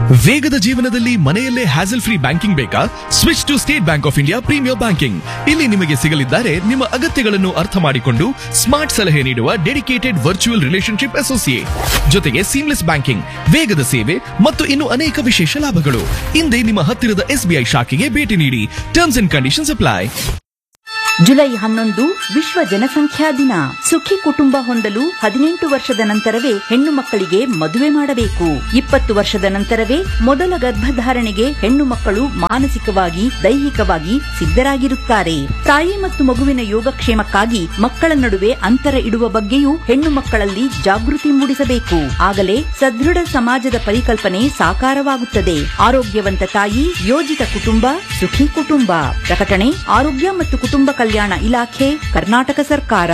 ವೇಗದ ಜೀವನದಲ್ಲಿ ಮನೆಯಲ್ಲೇ ಹ್ಯಾಸಲ್ ಫ್ರೀ ಬ್ಯಾಂಕಿಂಗ್ ಬೇಕಾ switch to state bank of India premier banking ಇಲ್ಲಿ ನಿಮಗೆ ಸಿಗಲಿದ್ದಾರೆ ನಿಮ್ಮ ಅಗತ್ಯಗಳನ್ನು ಅರ್ಥ ಮಾಡಿಕೊಂಡು ಸ್ಮಾರ್ಟ್ ಸಲಹೆ ನೀಡುವ ಡೆಡಿಕೇಟೆಡ್ ವರ್ಚುವಲ್ ರಿಲೇಶನ್ಶಿಪ್ ಅಸೋಸಿಯೇಟ್ ಜೊತೆಗೆ ಸೀಮ್ಲೆಸ್ ಬ್ಯಾಂಕಿಂಗ್ ವೇಗದ ಸೇವೆ ಮತ್ತು ಇನ್ನು ಅನೇಕ ವಿಶೇಷ ಲಾಭಗಳು ಹಿಂದೆ ನಿಮ್ಮ ಹತ್ತಿರದ ಎಸ್ಬಿಐ ಶಾಖೆಗೆ ಭೇಟಿ ನೀಡಿ terms and conditions apply July ಹನ್ನೊಂದು ವಿಶ್ವ ಜನಸಂಖ್ಯಾ ದಿನ ಸುಖಿ ಕುಟುಂಬ ಹೊಂದಲು ಹದಿನೆಂಟು ವರ್ಷದ ನಂತರವೇ ಹೆಣ್ಣು ಮಕ್ಕಳಿಗೆ ಮದುವೆ ಮಾಡಬೇಕು ಇಪ್ಪತ್ತು ವರ್ಷದ ನಂತರವೇ ಮೊದಲ ಗರ್ಭಧಾರಣೆಗೆ ಹೆಣ್ಣು ಮಕ್ಕಳು ಮಾನಸಿಕವಾಗಿ ದೈಹಿಕವಾಗಿ ಸಿದ್ಧರಾಗಿರುತ್ತಾರೆ ತಾಯಿ ಮತ್ತು ಮಗುವಿನ ಯೋಗಕ್ಷೇಮಕ್ಕಾಗಿ ಮಕ್ಕಳ ನಡುವೆ ಅಂತರ ಇಡುವ ಬಗ್ಗೆಯೂ ಹೆಣ್ಣು ಮಕ್ಕಳಲ್ಲಿ ಜಾಗೃತಿ ಮೂಡಿಸಬೇಕು ಆಗಲೇ ಸದೃಢ ಸಮಾಜದ ಪರಿಕಲ್ಪನೆ ಸಾಕಾರವಾಗುತ್ತದೆ ಆರೋಗ್ಯವಂತ ತಾಯಿ ಯೋಜಿತ ಕುಟುಂಬ ಸುಖಿ ಕುಟುಂಬ ಪ್ರಕಟಣೆ ಆರೋಗ್ಯ ಮತ್ತು ಕುಟುಂಬ ಕಲ್ಯಾಣ ಇಲಾಖೆ ಕರ್ನಾಟಕ ಸರ್ಕಾರ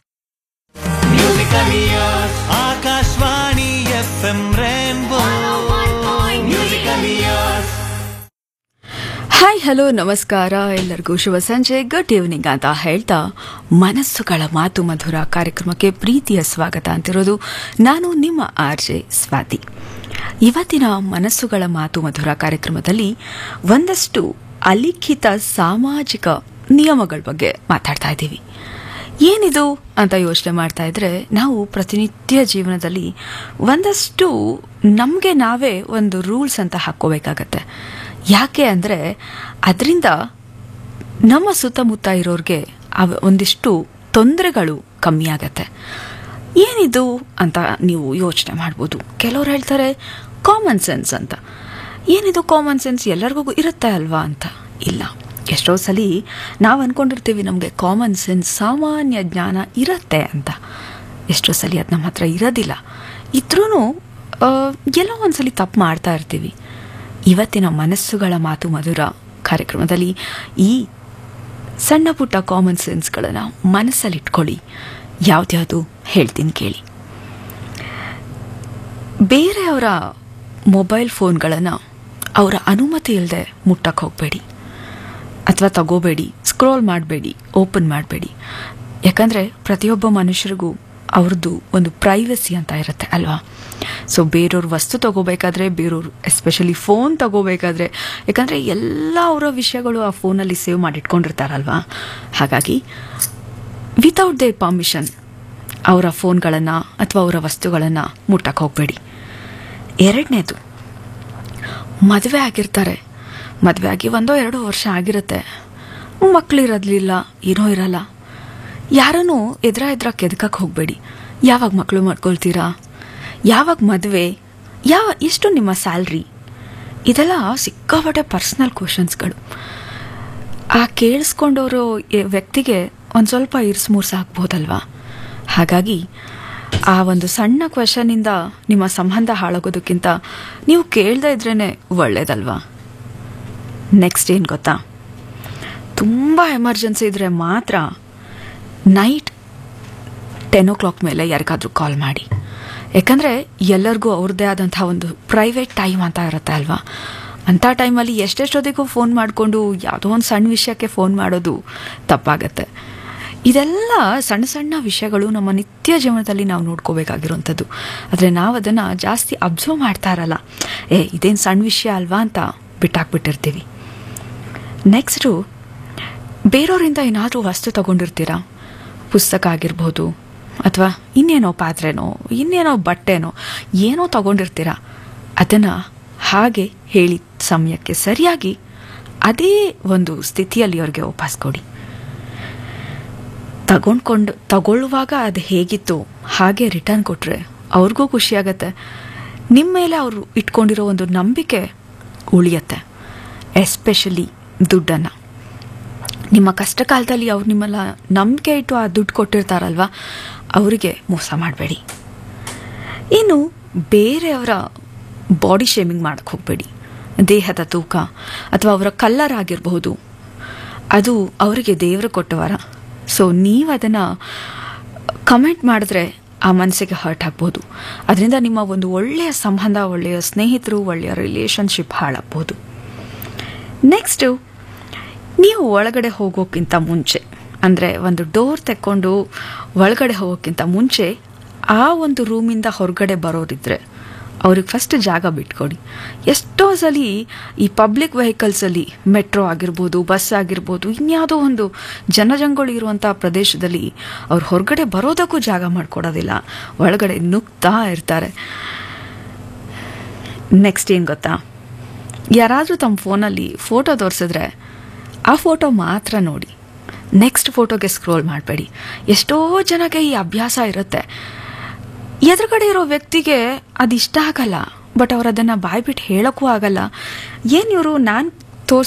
Akashvani F M rainbow musical years hi hello ನಮಸ್ಕಾರ ಎಲ್ಲರಿಗೂ ಶುಭ ಸಂಜೆ ಗುಡ್ ಈವ್ನಿಂಗ್ ಅಂತ ಹೇಳ್ತಾ ಮನಸ್ಸುಗಳ ಮಾತು ಮಧುರ ಕಾರ್ಯಕ್ರಮಕ್ಕೆ ಪ್ರೀತಿಯ ಸ್ವಾಗತ ಅಂತಿರೋದು ನಾನು ನಿಮ್ಮ ಆರ್ ಜೆ ಸ್ವಾತಿ ಇವತ್ತಿನ ಮನಸ್ಸುಗಳ ಮಾತು ಮಧುರ ಕಾರ್ಯಕ್ರಮದಲ್ಲಿ ಒಂದಷ್ಟು ಅಲಿಖಿತ ಸಾಮಾಜಿಕ ನಿಯಮಗಳ ಬಗ್ಗೆ ಮಾತಾಡ್ತಾ ಇದ್ದೀವಿ ಏನಿದು ಅಂತ ಯೋಚನೆ ಮಾಡ್ತಾ ಇದ್ರೆ ನಾವು ಪ್ರತಿನಿತ್ಯ ಜೀವನದಲ್ಲಿ ಒಂದಷ್ಟು ನಮಗೆ ನಾವೇ ಒಂದು ರೂಲ್ಸ್ ಅಂತ ಹಾಕ್ಕೋಬೇಕಾಗತ್ತೆ ಯಾಕೆ ಅಂದರೆ ಅದರಿಂದ ನಮ್ಮ ಸುತ್ತಮುತ್ತ ಇರೋರಿಗೆ ಅವ ಒಂದಿಷ್ಟು ತೊಂದರೆಗಳು ಕಮ್ಮಿ ಆಗತ್ತೆ ಏನಿದು ಅಂತ ನೀವು ಯೋಚನೆ ಮಾಡ್ಬೋದು ಕೆಲವ್ರು ಹೇಳ್ತಾರೆ ಕಾಮನ್ ಸೆನ್ಸ್ ಅಂತ ಏನಿದು ಕಾಮನ್ ಸೆನ್ಸ್ ಎಲ್ಲರಿಗೂ ಇರುತ್ತೆ ಅಲ್ವಾ ಅಂತ ಇಲ್ಲ ಎಷ್ಟೋ ಸಲ ನಾವು ಅಂದ್ಕೊಂಡಿರ್ತೀವಿ ನಮಗೆ ಕಾಮನ್ ಸೆನ್ಸ್ ಸಾಮಾನ್ಯ ಜ್ಞಾನ ಇರುತ್ತೆ ಅಂತ ಎಷ್ಟೋ ಸಲ ಅದು ನಮ್ಮ ಹತ್ರ ಇರೋದಿಲ್ಲ ಇದ್ರೂ ಎಲ್ಲೋ ಒಂದ್ಸಲಿ ತಪ್ಪು ಮಾಡ್ತಾ ಇರ್ತೀವಿ ಇವತ್ತಿನ ಮನಸ್ಸುಗಳ ಮಾತು ಮಧುರ ಕಾರ್ಯಕ್ರಮದಲ್ಲಿ ಈ ಸಣ್ಣ ಪುಟ್ಟ ಕಾಮನ್ ಸೆನ್ಸ್ಗಳನ್ನು ಮನಸ್ಸಲ್ಲಿಟ್ಕೊಳ್ಳಿ ಯಾವ್ದ್ಯಾವುದು ಹೇಳ್ತೀನಿ ಕೇಳಿ ಬೇರೆಯವರ ಮೊಬೈಲ್ ಫೋನ್ಗಳನ್ನು ಅವರ ಅನುಮತಿ ಇಲ್ಲದೆ ಮುಟ್ಟಕ್ಕೆ ಹೋಗಬೇಡಿ ಅಥವಾ ತಗೋಬೇಡಿ ಸ್ಕ್ರೋಲ್ ಮಾಡಬೇಡಿ ಓಪನ್ ಮಾಡಬೇಡಿ ಯಾಕಂದರೆ ಪ್ರತಿಯೊಬ್ಬ ಮನುಷ್ಯರಿಗೂ ಅವ್ರದ್ದು ಒಂದು ಪ್ರೈವಸಿ ಅಂತ ಇರುತ್ತೆ ಅಲ್ವಾ ಸೊ ಬೇರೆಯವ್ರ ವಸ್ತು ತಗೋಬೇಕಾದ್ರೆ ಬೇರೆಯವ್ರು ಎಸ್ಪೆಷಲಿ ಫೋನ್ ತಗೋಬೇಕಾದ್ರೆ ಯಾಕಂದರೆ ಎಲ್ಲ ಅವರ ವಿಷಯಗಳು ಆ ಫೋನಲ್ಲಿ ಸೇವ್ ಮಾಡಿಟ್ಕೊಂಡಿರ್ತಾರಲ್ವಾ ಹಾಗಾಗಿ ವಿತೌಟ್ ದೇರ್ ಪರ್ಮಿಷನ್ ಅವರ ಫೋನ್ಗಳನ್ನು ಅಥವಾ ಅವರ ವಸ್ತುಗಳನ್ನು ಮುಟ್ಟಕ್ಕೆ ಹೋಗಬೇಡಿ ಎರಡನೇದು ಮದುವೆ ಆಗಿರ್ತಾರೆ ಮದುವೆ ಆಗಿ ಒಂದೋ ಎರಡೋ ವರ್ಷ ಆಗಿರುತ್ತೆ ಮಕ್ಕಳಿರೋದಿಲ್ಲ ಏನೋ ಇರಲ್ಲ ಯಾರನ್ನೂ ಎದುರ ಎದುರ ಕೆದಕಕ್ಕೆ ಹೋಗಬೇಡಿ ಯಾವಾಗ ಮಕ್ಕಳು ಮಾಡ್ಕೊಳ್ತೀರಾ ಯಾವಾಗ ಮದುವೆ ಯಾವ ಎಷ್ಟು ನಿಮ್ಮ ಸ್ಯಾಲ್ರಿ ಇದೆಲ್ಲ ಸಿಕ್ಕಾಪಟ್ಟೆ ಪರ್ಸ್ನಲ್ ಕ್ವಶನ್ಸ್ಗಳು ಆ ಕೇಳಿಸ್ಕೊಂಡವರು ವ್ಯಕ್ತಿಗೆ ಒಂದು ಸ್ವಲ್ಪ ಇರ್ಸ್ಮೂರ್ಸ ಆಗ್ಬೋದಲ್ವಾ ಹಾಗಾಗಿ ಆ ಒಂದು ಸಣ್ಣ ಕ್ವೆಶನಿಂದ ನಿಮ್ಮ ಸಂಬಂಧ ಹಾಳಾಗೋದಕ್ಕಿಂತ ನೀವು ಕೇಳದೇ ಇದ್ರೇ ಒಳ್ಳೇದಲ್ವಾ ನೆಕ್ಸ್ಟ್ ಏನು ಗೊತ್ತಾ ತುಂಬ ಎಮರ್ಜೆನ್ಸಿ ಇದ್ದರೆ ಮಾತ್ರ ನೈಟ್ ಟೆನ್ ಓ ಕ್ಲಾಕ್ ಮೇಲೆ ಯಾರಿಗಾದ್ರೂ ಕಾಲ್ ಮಾಡಿ ಯಾಕಂದರೆ ಎಲ್ಲರಿಗೂ ಅವ್ರದ್ದೇ ಆದಂಥ ಒಂದು ಪ್ರೈವೇಟ್ ಟೈಮ್ ಅಂತ ಇರುತ್ತೆ ಅಲ್ವಾ ಅಂಥ ಟೈಮಲ್ಲಿ ಎಷ್ಟೆಷ್ಟೊತ್ತಿಗೂ ಫೋನ್ ಮಾಡಿಕೊಂಡು ಯಾವುದೋ ಒಂದು ಸಣ್ಣ ವಿಷಯಕ್ಕೆ ಫೋನ್ ಮಾಡೋದು ತಪ್ಪಾಗತ್ತೆ ಇದೆಲ್ಲ ಸಣ್ಣ ಸಣ್ಣ ವಿಷಯಗಳು ನಮ್ಮ ನಿತ್ಯ ಜೀವನದಲ್ಲಿ ನಾವು ನೋಡ್ಕೋಬೇಕಾಗಿರುವಂಥದ್ದು ಆದರೆ ನಾವು ಅದನ್ನು ಜಾಸ್ತಿ ಅಬ್ಸರ್ವ್ ಮಾಡ್ತಾ ಇರಲ್ಲ ಏ ಇದೇನು ಸಣ್ಣ ವಿಷಯ ಅಲ್ವಾ ಅಂತ ಬಿಟ್ಟಾಕ್ಬಿಟ್ಟಿರ್ತೀವಿ ನೆಕ್ಸ್ಟು ಬೇರೆಯವರಿಂದ ಏನಾದರೂ ವಸ್ತು ತಗೊಂಡಿರ್ತೀರಾ ಪುಸ್ತಕ ಆಗಿರ್ಬೋದು ಅಥವಾ ಇನ್ನೇನೋ ಪಾತ್ರೆನೋ ಇನ್ನೇನೋ ಬಟ್ಟೆನೋ ಏನೋ ತಗೊಂಡಿರ್ತೀರಾ ಅದನ್ನು ಹಾಗೆ ಹೇಳಿದ ಸಮಯಕ್ಕೆ ಸರಿಯಾಗಿ ಅದೇ ಒಂದು ಸ್ಥಿತಿಯಲ್ಲಿ ಅವ್ರಿಗೆ ವಾಪಸ್ ಕೊಡಿ ತಗೊಂಡ್ಕೊಂಡು ತಗೊಳ್ಳುವಾಗ ಅದು ಹೇಗಿತ್ತು ಹಾಗೆ ರಿಟರ್ನ್ ಕೊಟ್ಟರೆ ಅವ್ರಿಗೂ ಖುಷಿಯಾಗತ್ತೆ ನಿಮ್ಮ ಮೇಲೆ ಅವರು ಇಟ್ಕೊಂಡಿರೋ ಒಂದು ನಂಬಿಕೆ ಉಳಿಯತ್ತೆ ಎಸ್ಪೆಷಲಿ ದುಡ್ಡನ್ನು ನಿಮ್ಮ ಕಷ್ಟ ಕಾಲದಲ್ಲಿ ಅವ್ರು ನಿಮ್ಮೆಲ್ಲ ನಂಬಿಕೆ ಇಟ್ಟು ಆ ದುಡ್ಡು ಕೊಟ್ಟಿರ್ತಾರಲ್ವ ಅವರಿಗೆ ಮೋಸ ಮಾಡಬೇಡಿ ಇನ್ನು ಬೇರೆಯವರ ಬಾಡಿ ಶೇಮಿಂಗ್ ಮಾಡಕ್ಕೆ ಹೋಗಬೇಡಿ ದೇಹದ ತೂಕ ಅಥವಾ ಅವರ ಕಲ್ಲರ್ ಆಗಿರಬಹುದು ಅದು ಅವರಿಗೆ ದೇವರು ಕೊಟ್ಟವರ ಸೊ ನೀವು ಅದನ್ನು ಕಮೆಂಟ್ ಮಾಡಿದ್ರೆ ಆ ಮನಸ್ಸಿಗೆ ಹರ್ಟ್ ಆಗ್ಬೋದು ಅದರಿಂದ ನಿಮ್ಮ ಒಂದು ಒಳ್ಳೆಯ ಸಂಬಂಧ ಒಳ್ಳೆಯ ಸ್ನೇಹಿತರು ಒಳ್ಳೆಯ ರಿಲೇಷನ್ಶಿಪ್ ಹಾಳಾಗ್ಬೋದು ನೆಕ್ಸ್ಟು ನೀವು ಒಳಗಡೆ ಹೋಗೋಕ್ಕಿಂತ ಮುಂಚೆ ಅಂದರೆ ಒಂದು ಡೋರ್ ತೆಕ್ಕೊಂಡು ಒಳಗಡೆ ಹೋಗೋಕ್ಕಿಂತ ಮುಂಚೆ ಆ ಒಂದು ರೂಮಿಂದ ಹೊರಗಡೆ ಬರೋರಿದ್ರೆ ಅವ್ರಿಗೆ ಫಸ್ಟ್ ಜಾಗ ಬಿಟ್ಕೊಡಿ ಎಷ್ಟೋ ಸಲ ಈ ಪಬ್ಲಿಕ್ ವೆಹಿಕಲ್ಸಲ್ಲಿ ಮೆಟ್ರೋ ಆಗಿರ್ಬೋದು ಬಸ್ ಆಗಿರ್ಬೋದು ಇನ್ಯಾವುದೋ ಒಂದು ಜನಜಂಗುಳಿ ಇರುವಂಥ ಪ್ರದೇಶದಲ್ಲಿ ಅವ್ರು ಹೊರಗಡೆ ಬರೋದಕ್ಕೂ ಜಾಗ ಮಾಡಿಕೊಡೋದಿಲ್ಲ ಒಳಗಡೆ ನುಗ್ತಾ ಇರ್ತಾರೆ ನೆಕ್ಸ್ಟ್ ಏನು ಗೊತ್ತಾ ಯಾರಾದರೂ ತಮ್ಮ ಫೋನಲ್ಲಿ ಫೋಟೋ ತೋರಿಸಿದ್ರೆ ಆ ಫೋಟೋ ಮಾತ್ರ ನೋಡಿ ನೆಕ್ಸ್ಟ್ ಫೋಟೋಗೆ ಸ್ಕ್ರೋಲ್ ಮಾಡಬೇಡಿ ಎಷ್ಟೋ ಜನಕ್ಕೆ ಈ ಅಭ್ಯಾಸ ಇರುತ್ತೆ ಎದುರುಗಡೆ ಇರೋ ವ್ಯಕ್ತಿಗೆ ಅದು ಇಷ್ಟ ಆಗಲ್ಲ ಬಟ್ ಅವ್ರು ಅದನ್ನು ಬಾಯ್ಬಿಟ್ಟು ಹೇಳೋಕ್ಕೂ ಆಗಲ್ಲ ಏನು ಇವರು ನಾನು